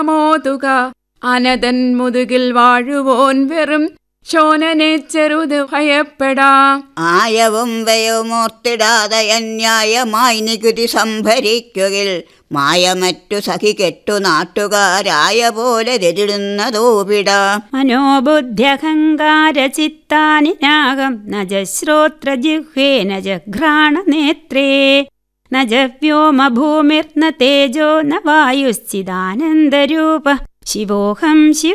മോതുക അനതൻ മുതുകിൽ വാഴുവോൻ വെറും ശോനനെ ചെറുത് ഭയപ്പെടാ ആയവും വ്യയമോർത്തിടാതെ അന്യായമായി നികുതി സംഭരിക്കുകിൽ മായമറ്റു സഖി കെട്ടു നാട്ടുകാരായ പോലെ രതിടുന്നതോപിട മനോബുദ്ധ്യഹങ്കാരചിത്താനിനാകം ന ജ ശ്രോത്രജിഹ്വേ ന ജഘ്രാണനേത്രേ ന ജ വ്യോമഭൂമിർന തേജോ ന വായുശ്ചിദാനന്ദരൂപ ശിവോഹം ശിവ